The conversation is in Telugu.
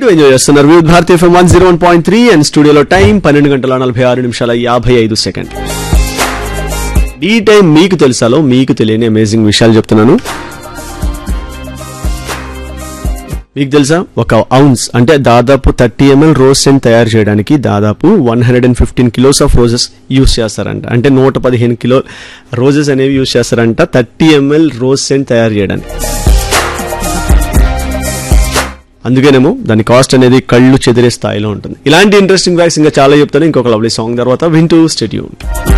వింటూ ఎంజాయ్ చేస్తున్నారు Vividh Bharati FM one zero one point three and స్టూడియోలో టైం పన్నెండు గంటల నలభై ఆరు నిమిషాల యాభై ఐదు సెకండ్ ఈ టైం మీకు తెలుసాలో మీకు తెలియని అమేజింగ్ విషయాలు చెప్తున్నాను మీకు తెలుసా ఒక ఔన్స్ అంటే దాదాపు థర్టీ ఎంఎల్ రోజ్ సెంట్ తయారు చేయడానికి దాదాపు one hundred and fifteen kilos of roses use చేస్తారంట అంటే నూట పదిహేను కిలో రోజెస్ అనేవి యూస్ చేస్తారంట థర్టీ ఎంఎల్ రోజ్ సెంట్ తయారు చేయడానికి అందుకేనేమో దాని కాస్ట్ అనేది కళ్ళు చెదిరే స్థాయిలో ఉంటుంది ఇలాంటి ఇంట్రెస్టింగ్ ఫ్యాక్ట్స్ ఇంకా చాలా చెప్తాను ఇంకొక లవ్లీ సాంగ్ తర్వాత వింటూ స్టెడ్యూన్